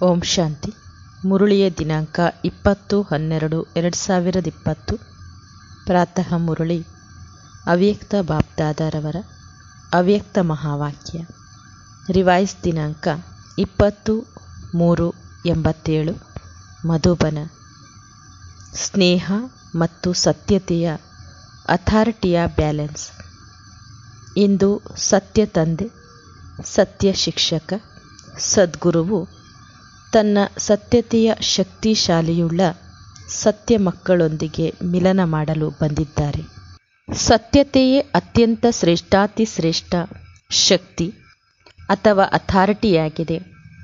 ಓಂ ಶಾಂತಿ ಮುರುಳಿಯ ದಿನಾಂಕ ಇಪ್ಪತ್ತು ಹನ್ನೆರಡು ಎರಡು ಸಾವಿರದ ಇಪ್ಪತ್ತು ಪ್ರಾತಃ ಮುರುಳಿ ಅವ್ಯಕ್ತ ಬಾಬ್ದಾದರವರ ಅವ್ಯಕ್ತ ಮಹಾವಾಕ್ಯ ರಿವೈಸ್ ದಿನಾಂಕ ಇಪ್ಪತ್ತು ಮೂರು ಎಂಬತ್ತೇಳು ಮಧುಬನ ಸ್ನೇಹ ಮತ್ತು ಸತ್ಯತೆಯ ಅಥಾರಿಟಿಯ ಬ್ಯಾಲೆನ್ಸ್ ಇಂದು ಸತ್ಯ ತಂದೆ ಸತ್ಯ ಶಿಕ್ಷಕ ಸದ್ಗುರುವು ತನ್ನ ಸತ್ಯತೆಯ ಶಕ್ತಿಶಾಲಿಯುಳ್ಳ ಸತ್ಯ ಮಕ್ಕಳೊಂದಿಗೆ ಮಿಲನ ಮಾಡಲು ಬಂದಿದ್ದಾರೆ ಸತ್ಯತೆಯೇ ಅತ್ಯಂತ ಶ್ರೇಷ್ಠಾತಿ ಶ್ರೇಷ್ಠ ಶಕ್ತಿ ಅಥವಾ ಅಥಾರಿಟಿಯಾಗಿದೆ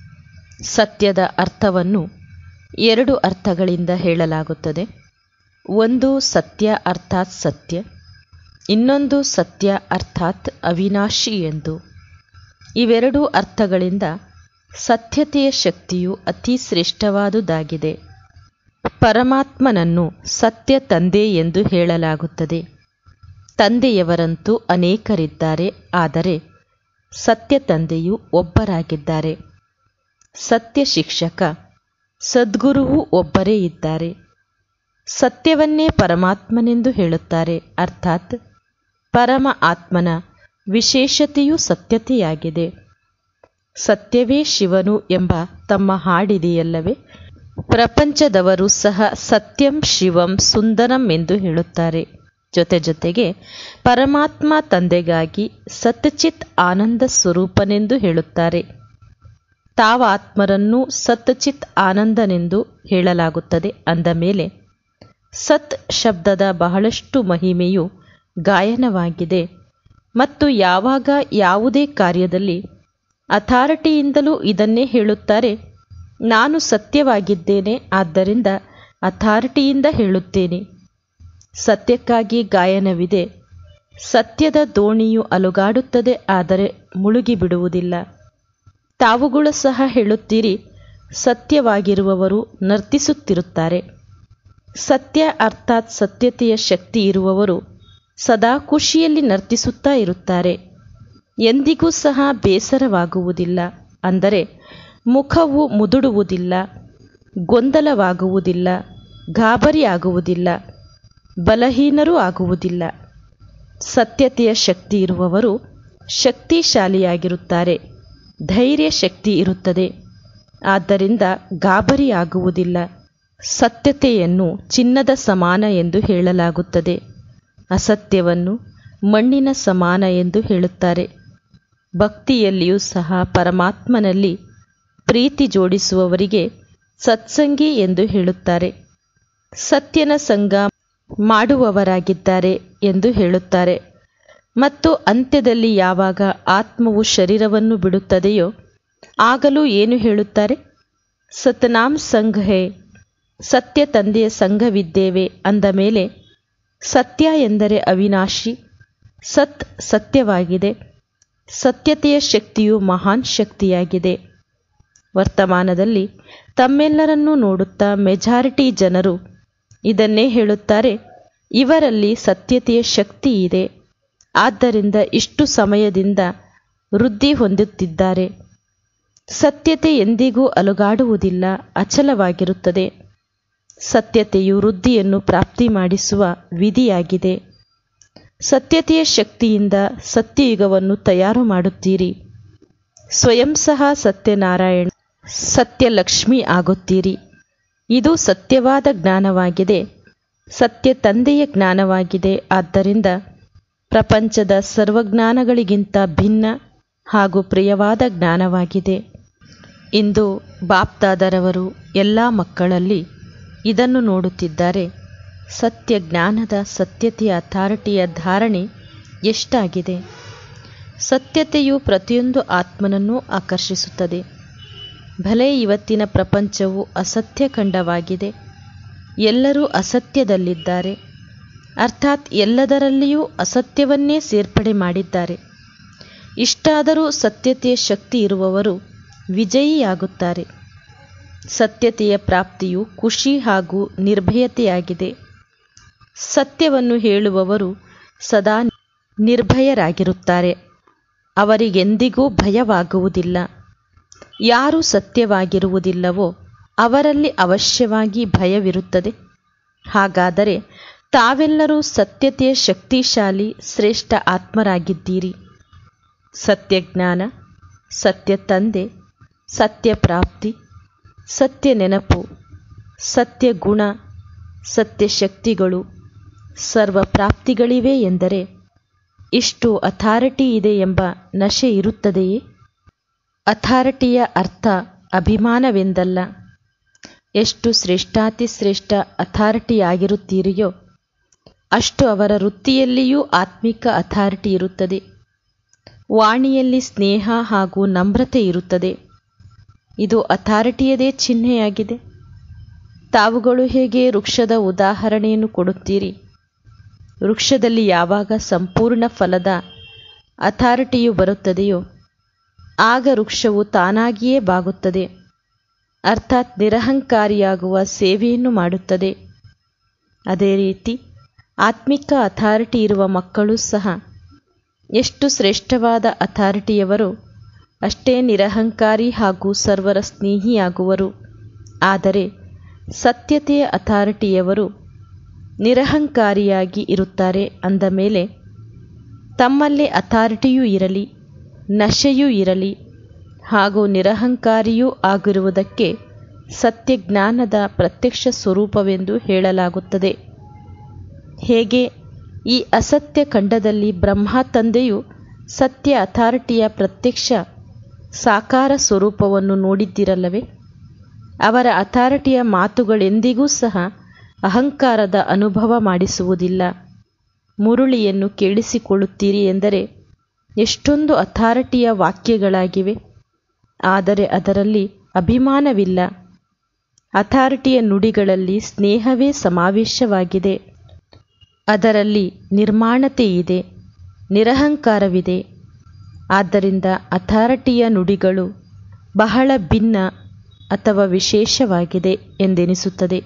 ಸತ್ಯದ ಅರ್ಥವನ್ನು ಎರಡು ಅರ್ಥಗಳಿಂದ ಹೇಳಲಾಗುತ್ತದೆ ಒಂದು ಸತ್ಯ ಅರ್ಥಾತ್ ಸತ್ಯ ಇನ್ನೊಂದು ಸತ್ಯ ಅರ್ಥಾತ್ ಅವಿನಾಶಿ ಎಂದು ಇವೆರಡೂ ಅರ್ಥಗಳಿಂದ ಸತ್ಯತೆಯ ಶಕ್ತಿಯು ಅತಿ ಶ್ರೇಷ್ಠವಾದುದಾಗಿದೆ ಪರಮಾತ್ಮನನ್ನು ಸತ್ಯ ತಂದೆ ಎಂದು ಹೇಳಲಾಗುತ್ತದೆ ತಂದೆಯವರಂತೂ ಅನೇಕರಿದ್ದಾರೆ ಆದರೆ ಸತ್ಯ ತಂದೆಯು ಒಬ್ಬರಾಗಿದ್ದಾರೆ ಸತ್ಯ ಶಿಕ್ಷಕ ಸದ್ಗುರುವು ಒಬ್ಬರೇ ಇದ್ದಾರೆ ಸತ್ಯವನ್ನೇ ಪರಮಾತ್ಮನೆಂದು ಹೇಳುತ್ತಾರೆ ಅರ್ಥಾತ್ ಪರಮ ಆತ್ಮನ ವಿಶೇಷತೆಯು ಸತ್ಯತೆಯಾಗಿದೆ ಸತ್ಯವೇ ಶಿವನು ಎಂಬ ತಮ್ಮ ಹಾಡಿದೆಯಲ್ಲವೇ ಪ್ರಪಂಚದವರು ಸಹ ಸತ್ಯಂ ಶಿವಂ ಸುಂದರಂ ಎಂದು ಹೇಳುತ್ತಾರೆ ಜೊತೆ ಜೊತೆಗೆ ಪರಮಾತ್ಮ ತಂದೆಗಾಗಿ ಸತ್ಚಿತ್ ಆನಂದ ಸ್ವರೂಪನೆಂದು ಹೇಳುತ್ತಾರೆ ತಾವಾತ್ಮರನ್ನು ಸತ್ಚಿತ್ ಆನಂದನೆಂದು ಹೇಳಲಾಗುತ್ತದೆ ಅಂದ ಮೇಲೆ ಸತ್ ಶಬ್ದದ ಬಹಳಷ್ಟು ಮಹಿಮೆಯು ಗಾಯನವಾಗಿದೆ ಮತ್ತು ಯಾವಾಗ ಯಾವುದೇ ಕಾರ್ಯದಲ್ಲಿ ಅಥಾರಿಟಿಯಿಂದಲೂ ಇದನ್ನೇ ಹೇಳುತ್ತಾರೆ ನಾನು ಸತ್ಯವಾಗಿದ್ದೇನೆ ಆದ್ದರಿಂದ ಅಥಾರಿಟಿಯಿಂದ ಹೇಳುತ್ತೇನೆ ಸತ್ಯಕ್ಕಾಗಿ ಗಾಯನವಿದೆ ಸತ್ಯದ ದೋಣಿಯು ಅಲುಗಾಡುತ್ತದೆ ಆದರೆ ಮುಳುಗಿಬಿಡುವುದಿಲ್ಲ ತಾವುಗಳು ಸಹ ಹೇಳುತ್ತೀರಿ ಸತ್ಯವಾಗಿರುವವರು ನರ್ತಿಸುತ್ತಿರುತ್ತಾರೆ ಸತ್ಯ ಅರ್ಥಾತ್ ಸತ್ಯತೆಯ ಶಕ್ತಿ ಇರುವವರು ಸದಾ ಖುಷಿಯಲ್ಲಿ ನರ್ತಿಸುತ್ತಾ ಇರುತ್ತಾರೆ ಎಂದಿಗೂ ಸಹ ಬೇಸರವಾಗುವುದಿಲ್ಲ ಅಂದರೆ ಮುಖವು ಮುದುಡುವುದಿಲ್ಲ ಗೊಂದಲವಾಗುವುದಿಲ್ಲ ಗಾಬರಿಯಾಗುವುದಿಲ್ಲ ಬಲಹೀನರೂ ಆಗುವುದಿಲ್ಲ ಸತ್ಯತೆಯ ಶಕ್ತಿ ಇರುವವರು ಶಕ್ತಿಶಾಲಿಯಾಗಿರುತ್ತಾರೆ ಧೈರ್ಯ ಶಕ್ತಿ ಇರುತ್ತದೆ ಆದ್ದರಿಂದ ಗಾಬರಿಯಾಗುವುದಿಲ್ಲ ಸತ್ಯತೆಯನ್ನು ಚಿನ್ನದ ಸಮಾನ ಎಂದು ಹೇಳಲಾಗುತ್ತದೆ ಅಸತ್ಯವನ್ನು ಮಣ್ಣಿನ ಸಮಾನ ಎಂದು ಹೇಳುತ್ತಾರೆ ಭಕ್ತಿಯಲ್ಲಿಯೂ ಸಹ ಪರಮಾತ್ಮನಲ್ಲಿ ಪ್ರೀತಿ ಜೋಡಿಸುವವರಿಗೆ ಸತ್ಸಂಗಿ ಎಂದು ಹೇಳುತ್ತಾರೆ ಸತ್ಯನ ಸಂಘ ಮಾಡುವವರಾಗಿದ್ದಾರೆ ಎಂದು ಹೇಳುತ್ತಾರೆ ಮತ್ತು ಅಂತ್ಯದಲ್ಲಿ ಯಾವಾಗ ಆತ್ಮವು ಶರೀರವನ್ನು ಬಿಡುತ್ತದೆಯೋ ಆಗಲೂ ಏನು ಹೇಳುತ್ತಾರೆ ಸತ್ನಾಮ್ ಸಂಘ ಹೇ ಸತ್ಯ ತಂದೆಯ ಸಂಘವಿದ್ದೇವೆ ಅಂದ ಮೇಲೆ ಸತ್ಯ ಎಂದರೆ ಅವಿನಾಶಿ ಸತ್ ಸತ್ಯವಾಗಿದೆ ಸತ್ಯತೆಯ ಶಕ್ತಿಯು ಮಹಾನ್ ಶಕ್ತಿಯಾಗಿದೆ ವರ್ತಮಾನದಲ್ಲಿ ತಮ್ಮೆಲ್ಲರನ್ನೂ ನೋಡುತ್ತಾ ಮೆಜಾರಿಟಿ ಜನರು ಇದನ್ನೇ ಹೇಳುತ್ತಾರೆ ಇವರಲ್ಲಿ ಸತ್ಯತೆಯ ಶಕ್ತಿ ಇದೆ ಆದ್ದರಿಂದ ಇಷ್ಟು ಸಮಯದಿಂದ ವೃದ್ಧಿ ಹೊಂದುತ್ತಿದ್ದಾರೆ ಸತ್ಯತೆ ಎಂದಿಗೂ ಅಲುಗಾಡುವುದಿಲ್ಲ ಅಚಲವಾಗಿರುತ್ತದೆ ಸತ್ಯತೆಯು ವೃದ್ಧಿಯನ್ನು ಪ್ರಾಪ್ತಿ ಮಾಡಿಸುವ ವಿಧಿಯಾಗಿದೆ ಸತ್ಯತೆಯ ಶಕ್ತಿಯಿಂದ ಸತ್ಯಯುಗವನ್ನು ತಯಾರು ಮಾಡುತ್ತೀರಿ ಸ್ವಯಂ ಸಹ ಸತ್ಯನಾರಾಯಣ ಸತ್ಯಲಕ್ಷ್ಮಿ ಆಗುತ್ತೀರಿ ಇದು ಸತ್ಯವಾದ ಜ್ಞಾನವಾಗಿದೆ ಸತ್ಯ ತಂದೆಯ ಜ್ಞಾನವಾಗಿದೆ ಆದ್ದರಿಂದ ಪ್ರಪಂಚದ ಸರ್ವಜ್ಞಾನಗಳಿಗಿಂತ ಭಿನ್ನ ಹಾಗೂ ಪ್ರಿಯವಾದ ಜ್ಞಾನವಾಗಿದೆ ಇಂದು ಬಾಪ್ದಾದರವರು ಎಲ್ಲ ಮಕ್ಕಳಲ್ಲಿ ಇದನ್ನು ನೋಡುತ್ತಿದ್ದಾರೆ ಸತ್ಯ ಜ್ಞಾನದ ಸತ್ಯತೆಯ ಅಥಾರಿಟಿಯ ಧಾರಣೆ ಎಷ್ಟಾಗಿದೆ ಸತ್ಯತೆಯು ಪ್ರತಿಯೊಂದು ಆತ್ಮನನ್ನು ಆಕರ್ಷಿಸುತ್ತದೆ ಭಲೆ ಇವತ್ತಿನ ಪ್ರಪಂಚವು ಅಸತ್ಯ ಖಂಡವಾಗಿದೆ ಎಲ್ಲರೂ ಅಸತ್ಯದಲ್ಲಿದ್ದಾರೆ ಅರ್ಥಾತ್ ಎಲ್ಲದರಲ್ಲಿಯೂ ಅಸತ್ಯವನ್ನೇ ಸೇರ್ಪಡೆ ಮಾಡಿದ್ದಾರೆ ಇಷ್ಟಾದರೂ ಸತ್ಯತೆಯ ಶಕ್ತಿ ಇರುವವರು ವಿಜಯಿಯಾಗುತ್ತಾರೆ ಸತ್ಯತೆಯ ಪ್ರಾಪ್ತಿಯು ಖುಷಿ ಹಾಗೂ ನಿರ್ಭಯತೆಯಾಗಿದೆ ಸತ್ಯವನ್ನು ಹೇಳುವವರು ಸದಾ ನಿರ್ಭಯರಾಗಿರುತ್ತಾರೆ ಅವರಿಗೆಂದಿಗೂ ಭಯವಾಗುವುದಿಲ್ಲ ಯಾರು ಸತ್ಯವಾಗಿರುವುದಿಲ್ಲವೋ ಅವರಲ್ಲಿ ಅವಶ್ಯವಾಗಿ ಭಯವಿರುತ್ತದೆ ಹಾಗಾದರೆ ತಾವೆಲ್ಲರೂ ಸತ್ಯತೆಯ ಶಕ್ತಿಶಾಲಿ ಶ್ರೇಷ್ಠ ಆತ್ಮರಾಗಿದ್ದೀರಿ ಸತ್ಯಜ್ಞಾನ ಸತ್ಯ ತಂದೆ ಸತ್ಯ ಪ್ರಾಪ್ತಿ ಸತ್ಯ ನೆನಪು ಸತ್ಯ ಗುಣ ಸತ್ಯ ಶಕ್ತಿಗಳು ಸರ್ವ ಪ್ರಾಪ್ತಿಗಳಿವೆ ಎಂದರೆ ಇಷ್ಟು ಅಥಾರಿಟಿ ಇದೆ ಎಂಬ ನಶೆ ಇರುತ್ತದೆಯೇ ಅಥಾರಿಟಿಯ ಅರ್ಥ ಅಭಿಮಾನವೆಂದಲ್ಲ ಎಷ್ಟು ಶ್ರೇಷ್ಠಾತಿಶ್ರೇಷ್ಠ ಅಥಾರಿಟಿಯಾಗಿರುತ್ತೀರಿಯೋ ಅಷ್ಟು ಅವರ ವೃತ್ತಿಯಲ್ಲಿಯೂ ಆತ್ಮಿಕ ಅಥಾರಿಟಿ ಇರುತ್ತದೆ ವಾಣಿಯಲ್ಲಿ ಸ್ನೇಹ ಹಾಗೂ ನಮ್ರತೆ ಇರುತ್ತದೆ ಇದು ಅಥಾರಿಟಿಯದೇ ಚಿಹ್ನೆಯಾಗಿದೆ ತಾವುಗಳು ಹೇಗೆ ವೃಕ್ಷದ ಉದಾಹರಣೆಯನ್ನು ಕೊಡುತ್ತೀರಿ ವೃಕ್ಷದಲ್ಲಿ ಯಾವಾಗ ಸಂಪೂರ್ಣ ಫಲದ ಅಥಾರಿಟಿಯು ಬರುತ್ತದೆಯೋ ಆಗ ವೃಕ್ಷವು ತಾನಾಗಿಯೇ ಬಾಗುತ್ತದೆ ಅರ್ಥಾತ್ ನಿರಹಂಕಾರಿಯಾಗುವ ಸೇವೆಯನ್ನು ಮಾಡುತ್ತದೆ ಅದೇ ರೀತಿ ಆತ್ಮಿಕ ಅಥಾರಿಟಿ ಇರುವ ಮಕ್ಕಳು ಸಹ ಎಷ್ಟು ಶ್ರೇಷ್ಠವಾದ ಅಥಾರಿಟಿಯವರು ಅಷ್ಟೇ ನಿರಹಂಕಾರಿ ಹಾಗೂ ಸರ್ವರ ಸ್ನೇಹಿಯಾಗುವರು ಆದರೆ ಸತ್ಯತೆಯ ಅಥಾರಿಟಿಯವರು ನಿರಹಂಕಾರಿಯಾಗಿ ಇರುತ್ತಾರೆ ಅಂದ ಮೇಲೆ ತಮ್ಮಲ್ಲಿ ಅಥಾರಿಟಿಯೂ ಇರಲಿ ನಶೆಯೂ ಇರಲಿ ಹಾಗೂ ನಿರಹಂಕಾರಿಯೂ ಆಗಿರುವುದಕ್ಕೆ ಸತ್ಯಜ್ಞಾನದ ಪ್ರತ್ಯಕ್ಷ ಸ್ವರೂಪವೆಂದು ಹೇಳಲಾಗುತ್ತದೆ ಹೇಗೆ ಈ ಅಸತ್ಯ ಖಂಡದಲ್ಲಿ ಬ್ರಹ್ಮ ತಂದೆಯು ಸತ್ಯ ಅಥಾರಿಟಿಯ ಪ್ರತ್ಯಕ್ಷ ಸಾಕಾರ ಸ್ವರೂಪವನ್ನು ನೋಡಿದ್ದಿರಲ್ಲವೇ ಅವರ ಅಥಾರಿಟಿಯ ಮಾತುಗಳೆಂದಿಗೂ ಸಹ ಅಹಂಕಾರದ ಅನುಭವ ಮಾಡಿಸುವುದಿಲ್ಲ ಮುರುಳಿಯನ್ನು ಕೇಳಿಸಿಕೊಳ್ಳುತ್ತೀರಿ ಎಂದರೆ ಎಷ್ಟೊಂದು ಅಥಾರಿಟಿಯ ವಾಕ್ಯಗಳಾಗಿವೆ ಆದರೆ ಅದರಲ್ಲಿ ಅಭಿಮಾನವಿಲ್ಲ ಅಥಾರಿಟಿಯ ನುಡಿಗಳಲ್ಲಿ ಸ್ನೇಹವೇ ಸಮಾವೇಶವಾಗಿದೆ ಅದರಲ್ಲಿ ನಿರ್ಮಾಣತೆ ಇದೆ ನಿರಹಂಕಾರವಿದೆ ಆದ್ದರಿಂದ ಅಥಾರಿಟಿಯ ನುಡಿಗಳು ಬಹಳ ಭಿನ್ನ ಅಥವಾ ವಿಶೇಷವಾಗಿದೆ ಎಂದೆನಿಸುತ್ತದೆ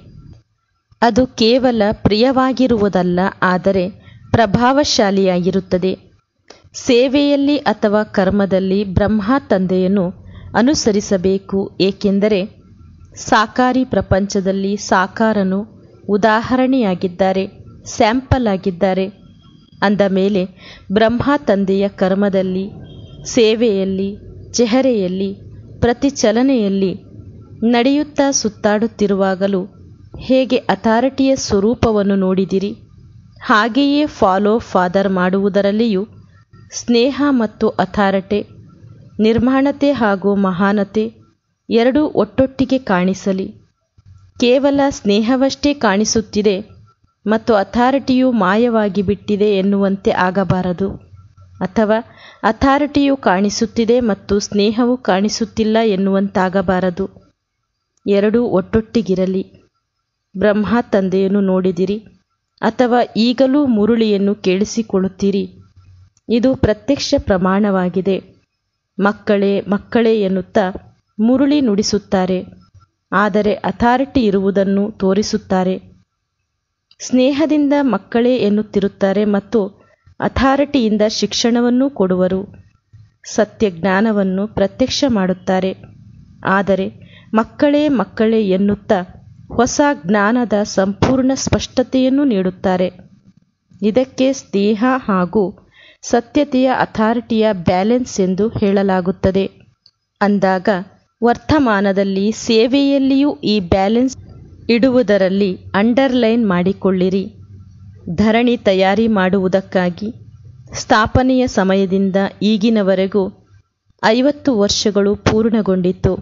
ಅದು ಕೇವಲ ಪ್ರಿಯವಾಗಿರುವುದಲ್ಲ ಆದರೆ ಪ್ರಭಾವಶಾಲಿಯಾಗಿರುತ್ತದೆ ಸೇವೆಯಲ್ಲಿ ಅಥವಾ ಕರ್ಮದಲ್ಲಿ ಬ್ರಹ್ಮ ತಂದೆಯನ್ನು ಅನುಸರಿಸಬೇಕು ಏಕೆಂದರೆ ಸಾಕಾರಿ ಪ್ರಪಂಚದಲ್ಲಿ ಸಾಕಾರನು ಉದಾಹರಣೆಯಾಗಿದ್ದಾರೆ ಸ್ಯಾಂಪಲ್ ಆಗಿದ್ದಾರೆ ಅಂದ ಮೇಲೆ ಬ್ರಹ್ಮ ತಂದೆಯ ಕರ್ಮದಲ್ಲಿ ಸೇವೆಯಲ್ಲಿ ಚೆಹರೆಯಲ್ಲಿ ಪ್ರತಿ ಚಲನೆಯಲ್ಲಿ ನಡೆಯುತ್ತಾ ಸುತ್ತಾಡುತ್ತಿರುವಾಗಲೂ ಹೇಗೆ ಅಥಾರಿಟಿಯ ಸ್ವರೂಪವನ್ನು ನೋಡಿದಿರಿ ಹಾಗೆಯೇ ಫಾಲೋ ಫಾದರ್ ಮಾಡುವುದರಲ್ಲಿಯೂ ಸ್ನೇಹ ಮತ್ತು ಅಥಾರಟೆ ನಿರ್ಮಾಣತೆ ಹಾಗೂ ಮಹಾನತೆ ಎರಡೂ ಒಟ್ಟೊಟ್ಟಿಗೆ ಕಾಣಿಸಲಿ ಕೇವಲ ಸ್ನೇಹವಷ್ಟೇ ಕಾಣಿಸುತ್ತಿದೆ ಮತ್ತು ಅಥಾರಿಟಿಯು ಮಾಯವಾಗಿ ಬಿಟ್ಟಿದೆ ಎನ್ನುವಂತೆ ಆಗಬಾರದು ಅಥವಾ ಅಥಾರಿಟಿಯು ಕಾಣಿಸುತ್ತಿದೆ ಮತ್ತು ಸ್ನೇಹವು ಕಾಣಿಸುತ್ತಿಲ್ಲ ಎನ್ನುವಂತಾಗಬಾರದು ಎರಡೂ ಒಟ್ಟೊಟ್ಟಿಗಿರಲಿ ಬ್ರಹ್ಮ ತಂದೆಯನ್ನು ನೋಡಿದಿರಿ ಅಥವಾ ಈಗಲೂ ಮುರುಳಿಯನ್ನು ಕೇಳಿಸಿಕೊಳ್ಳುತ್ತೀರಿ ಇದು ಪ್ರತ್ಯಕ್ಷ ಪ್ರಮಾಣವಾಗಿದೆ ಮಕ್ಕಳೇ ಮಕ್ಕಳೇ ಎನ್ನುತ್ತಾ ಮುರುಳಿ ನುಡಿಸುತ್ತಾರೆ ಆದರೆ ಅಥಾರಿಟಿ ಇರುವುದನ್ನು ತೋರಿಸುತ್ತಾರೆ ಸ್ನೇಹದಿಂದ ಮಕ್ಕಳೇ ಎನ್ನುತ್ತಿರುತ್ತಾರೆ ಮತ್ತು ಅಥಾರಿಟಿಯಿಂದ ಶಿಕ್ಷಣವನ್ನೂ ಕೊಡುವರು ಸತ್ಯ ಜ್ಞಾನವನ್ನು ಪ್ರತ್ಯಕ್ಷ ಮಾಡುತ್ತಾರೆ ಆದರೆ ಮಕ್ಕಳೇ ಮಕ್ಕಳೇ ಎನ್ನುತ್ತಾ ಹೊಸ ಜ್ಞಾನದ ಸಂಪೂರ್ಣ ಸ್ಪಷ್ಟತೆಯನ್ನು ನೀಡುತ್ತಾರೆ ಇದಕ್ಕೆ ಸ್ನೇಹ ಹಾಗೂ ಸತ್ಯತೆಯ ಅಥಾರಿಟಿಯ ಬ್ಯಾಲೆನ್ಸ್ ಎಂದು ಹೇಳಲಾಗುತ್ತದೆ ಅಂದಾಗ ವರ್ತಮಾನದಲ್ಲಿ ಸೇವೆಯಲ್ಲಿಯೂ ಈ ಬ್ಯಾಲೆನ್ಸ್ ಇಡುವುದರಲ್ಲಿ ಅಂಡರ್ಲೈನ್ ಮಾಡಿಕೊಳ್ಳಿರಿ ಧರಣಿ ತಯಾರಿ ಮಾಡುವುದಕ್ಕಾಗಿ ಸ್ಥಾಪನೆಯ ಸಮಯದಿಂದ ಈಗಿನವರೆಗೂ ಐವತ್ತು ವರ್ಷಗಳು ಪೂರ್ಣಗೊಂಡಿತು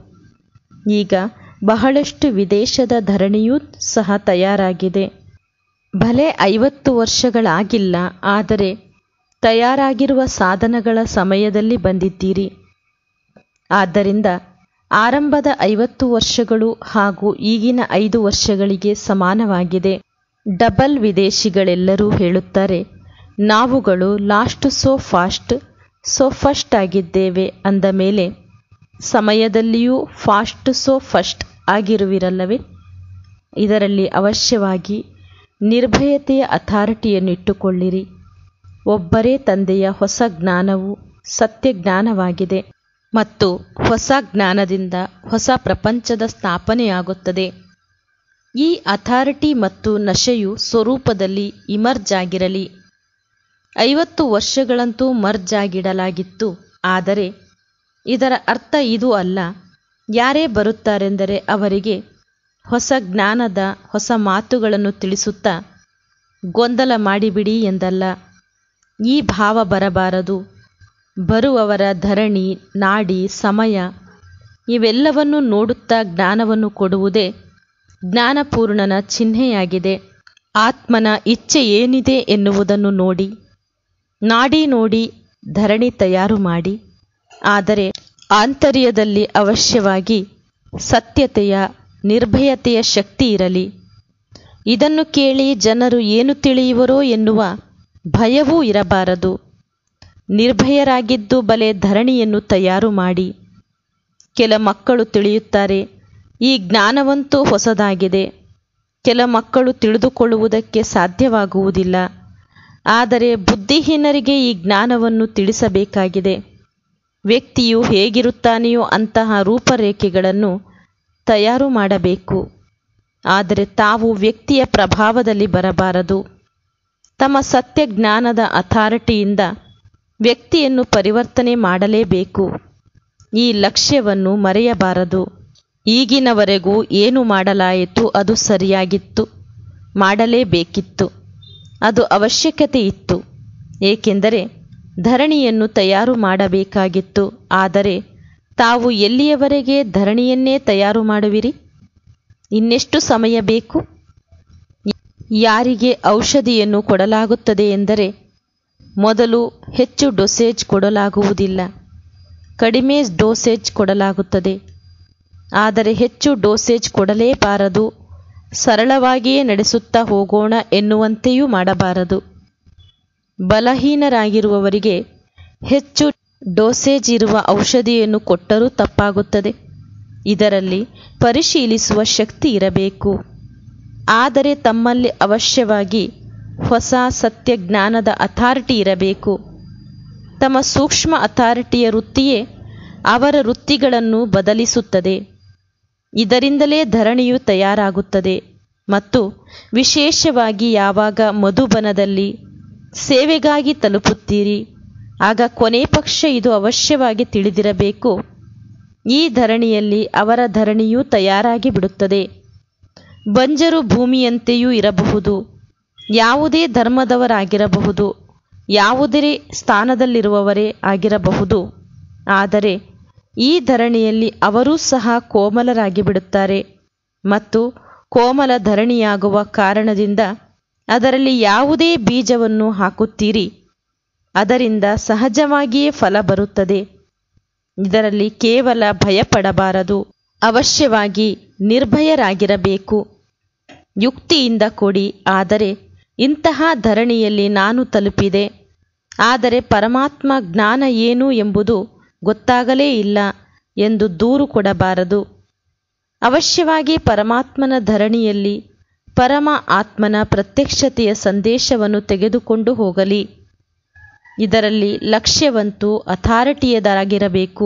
ಈಗ ಬಹಳಷ್ಟು ವಿದೇಶದ ಧರಣಿಯೂ ಸಹ ತಯಾರಾಗಿದೆ ಭಲೆ ಐವತ್ತು ವರ್ಷಗಳಾಗಿಲ್ಲ ಆದರೆ ತಯಾರಾಗಿರುವ ಸಾಧನಗಳ ಸಮಯದಲ್ಲಿ ಬಂದಿದ್ದೀರಿ ಆದ್ದರಿಂದ ಆರಂಭದ ಐವತ್ತು ವರ್ಷಗಳು ಹಾಗೂ ಈಗಿನ ಐದು ವರ್ಷಗಳಿಗೆ ಸಮಾನವಾಗಿದೆ ಡಬಲ್ ವಿದೇಶಿಗಳೆಲ್ಲರೂ ಹೇಳುತ್ತಾರೆ ನಾವುಗಳು last so fast so first ಆಗಿದ್ದೇವೆ ಅಂದ ಮೇಲೆ ಸಮಯದಲ್ಲಿಯೂ ಫಾಸ್ಟ್ ಸೋ ಫಸ್ಟ್ ಆಗಿರುವಿರಲ್ಲವೇ ಇದರಲ್ಲಿ ಅವಶ್ಯವಾಗಿ ನಿರ್ಭಯತೆಯ ಅಥಾರಿಟಿಯನ್ನು ಇಟ್ಟುಕೊಳ್ಳಿರಿ ಒಬ್ಬರೇ ತಂದೆಯ ಹೊಸ ಜ್ಞಾನವು ಸತ್ಯ ಜ್ಞಾನವಾಗಿದೆ ಮತ್ತು ಹೊಸ ಜ್ಞಾನದಿಂದ ಹೊಸ ಪ್ರಪಂಚದ ಸ್ಥಾಪನೆಯಾಗುತ್ತದೆ ಈ ಅಥಾರಿಟಿ ಮತ್ತು ನಶೆಯು ಸ್ವರೂಪದಲ್ಲಿ ಇಮರ್ಜ್ ಆಗಿರಲಿ ಐವತ್ತು ವರ್ಷಗಳಂತೂ ಮರ್ಜ್ ಆಗಿಡಲಾಗಿತ್ತು ಆದರೆ ಇದರ ಅರ್ಥ ಇದು ಅಲ್ಲ ಯಾರೇ ಬರುತ್ತಾರೆಂದರೆ ಅವರಿಗೆ ಹೊಸ ಜ್ಞಾನದ ಹೊಸ ಮಾತುಗಳನ್ನು ತಿಳಿಸುತ್ತಾ ಗೊಂದಲ ಮಾಡಿಬಿಡಿ ಎಂದಲ್ಲ ಈ ಭಾವ ಬರಬಾರದು ಬರುವವರ ಧರಣಿ ನಾಡಿ ಸಮಯ ಇವೆಲ್ಲವನ್ನು ನೋಡುತ್ತಾ ಜ್ಞಾನವನ್ನು ಕೊಡುವುದೇ ಜ್ಞಾನಪೂರ್ಣನ ಚಿಹ್ನೆಯಾಗಿದೆ ಆತ್ಮನ ಇಚ್ಛೆ ಏನಿದೆ ಎನ್ನುವುದನ್ನು ನೋಡಿ ನಾಡಿ ನೋಡಿ ಧರಣಿ ತಯಾರು ಮಾಡಿ ಆದರೆ ಆಂತರ್ಯದಲ್ಲಿ ಅವಶ್ಯವಾಗಿ ಸತ್ಯತೆಯ ನಿರ್ಭಯತೆಯ ಶಕ್ತಿ ಇರಲಿ ಇದನ್ನು ಕೇಳಿ ಜನರು ಏನು ತಿಳಿಯುವರೋ ಎನ್ನುವ ಭಯವೂ ಇರಬಾರದು ನಿರ್ಭಯರಾಗಿದ್ದು ಬಲೆ ಧರಣಿಯನ್ನು ತಯಾರು ಮಾಡಿ ಕೆಲ ಮಕ್ಕಳು ತಿಳಿಯುತ್ತಾರೆ ಈ ಜ್ಞಾನವಂತೂ ಹೊಸದಾಗಿದೆ ಕೆಲ ಮಕ್ಕಳು ತಿಳಿದುಕೊಳ್ಳುವುದಕ್ಕೆ ಸಾಧ್ಯವಾಗುವುದಿಲ್ಲ ಆದರೆ ಬುದ್ಧಿಹೀನರಿಗೆ ಈ ಜ್ಞಾನವನ್ನು ತಿಳಿಸಬೇಕಾಗಿದೆ ವ್ಯಕ್ತಿಯು ಹೇಗಿರುತ್ತಾನೆಯೋ ಅಂತಹ ರೂಪರೇಖೆಗಳನ್ನು ತಯಾರು ಮಾಡಬೇಕು ಆದರೆ ತಾವು ವ್ಯಕ್ತಿಯ ಪ್ರಭಾವದಲ್ಲಿ ಬರಬಾರದು ತಮ್ಮ ಸತ್ಯ ಜ್ಞಾನದ ಅಥಾರಿಟಿಯಿಂದ ವ್ಯಕ್ತಿಯನ್ನು ಪರಿವರ್ತನೆ ಮಾಡಲೇಬೇಕು ಈ ಲಕ್ಷ್ಯವನ್ನು ಮರೆಯಬಾರದು ಈಗಿನವರೆಗೂ ಏನು ಮಾಡಲಾಯಿತು ಅದು ಸರಿಯಾಗಿತ್ತು ಮಾಡಲೇಬೇಕಿತ್ತು ಅದು ಅವಶ್ಯಕತೆ ಇತ್ತು ಏಕೆಂದರೆ ಧರಣಿಯನ್ನು ತಯಾರು ಮಾಡಬೇಕಾಗಿತ್ತು ಆದರೆ ತಾವು ಎಲ್ಲಿಯವರೆಗೆ ಧರಣಿಯನ್ನೇ ತಯಾರು ಮಾಡುವಿರಿ ಇನ್ನೆಷ್ಟು ಸಮಯ ಬೇಕು ಯಾರಿಗೆ ಔಷಧಿಯನ್ನು ಕೊಡಲಾಗುತ್ತದೆ ಎಂದರೆ ಮೊದಲು ಹೆಚ್ಚು ಡೋಸೇಜ್ ಕೊಡಲಾಗುವುದಿಲ್ಲ ಕಡಿಮೆ ಡೋಸೇಜ್ ಕೊಡಲಾಗುತ್ತದೆ ಆದರೆ ಹೆಚ್ಚು ಡೋಸೇಜ್ ಕೊಡಲೇಬಾರದು ಸರಳವಾಗಿಯೇ ನಡೆಸುತ್ತಾ ಹೋಗೋಣ ಎನ್ನುವಂತೆಯೂ ಮಾಡಬಾರದು ಬಲಹೀನರಾಗಿರುವವರಿಗೆ ಹೆಚ್ಚು ಡೋಸೇಜ್ ಇರುವ ಔಷಧಿಯನ್ನು ಕೊಟ್ಟರೂ ತಪ್ಪಾಗುತ್ತದೆ ಇದರಲ್ಲಿ ಪರಿಶೀಲಿಸುವ ಶಕ್ತಿ ಇರಬೇಕು ಆದರೆ ತಮ್ಮಲ್ಲಿ ಅವಶ್ಯವಾಗಿ ಹೊಸ ಸತ್ಯ ಜ್ಞಾನದ ಅಥಾರಿಟಿ ಇರಬೇಕು ತಮ್ಮ ಸೂಕ್ಷ್ಮ ಅಥಾರಿಟಿಯ ವೃತ್ತಿಯೇ ಅವರ ವೃತ್ತಿಗಳನ್ನು ಬದಲಿಸುತ್ತದೆ ಇದರಿಂದಲೇ ಧರಣಿಯು ತಯಾರಾಗುತ್ತದೆ ಮತ್ತು ವಿಶೇಷವಾಗಿ ಯಾವಾಗ ಮಧುಬನದಲ್ಲಿ ಸೇವೆಗಾಗಿ ತಲುಪುತ್ತೀರಿ ಆಗ ಕೊನೆ ಪಕ್ಷ ಇದು ಅವಶ್ಯವಾಗಿ ತಿಳಿದಿರಬೇಕು ಈ ಧರಣಿಯಲ್ಲಿ ಅವರ ಧರಣಿಯೂ ತಯಾರಾಗಿ ಬಿಡುತ್ತದೆ ಬಂಜರು ಭೂಮಿಯಂತೆಯೂ ಇರಬಹುದು ಯಾವುದೇ ಧರ್ಮದವರಾಗಿರಬಹುದು ಯಾವುದೇ ಸ್ಥಾನದಲ್ಲಿರುವವರೇ ಆಗಿರಬಹುದು ಆದರೆ ಈ ಧರಣಿಯಲ್ಲಿ ಅವರೂ ಸಹ ಕೋಮಲರಾಗಿ ಬಿಡುತ್ತಾರೆ ಮತ್ತು ಕೋಮಲ ಧರಣಿಯಾಗುವ ಕಾರಣದಿಂದ ಅದರಲ್ಲಿ ಯಾವುದೇ ಬೀಜವನ್ನು ಹಾಕುತ್ತೀರಿ ಅದರಿಂದ ಸಹಜವಾಗಿಯೇ ಫಲ ಬರುತ್ತದೆ ಇದರಲ್ಲಿ ಕೇವಲ ಭಯಪಡಬಾರದು ಅವಶ್ಯವಾಗಿ ನಿರ್ಭಯರಾಗಿರಬೇಕು ಯುಕ್ತಿಯಿಂದ ಕೊಡಿ ಆದರೆ ಇಂತಹ ಧರಣಿಯಲ್ಲಿ ನಾನು ತಲುಪಿದೆ ಆದರೆ ಪರಮಾತ್ಮ ಜ್ಞಾನ ಏನು ಎಂಬುದು ಗೊತ್ತಾಗಲೇ ಇಲ್ಲ ಎಂದು ದೂರು ಕೊಡಬಾರದು ಅವಶ್ಯವಾಗಿ ಪರಮಾತ್ಮನ ಧರಣಿಯಲ್ಲಿ ಪರಮ ಆತ್ಮನ ಪ್ರತ್ಯಕ್ಷತೆಯ ಸಂದೇಶವನ್ನು ತೆಗೆದುಕೊಂಡು ಹೋಗಲಿ ಇದರಲ್ಲಿ ಲಕ್ಷ್ಯವಂತೂ ಅಥಾರಿಟಿಯದಾಗಿರಬೇಕು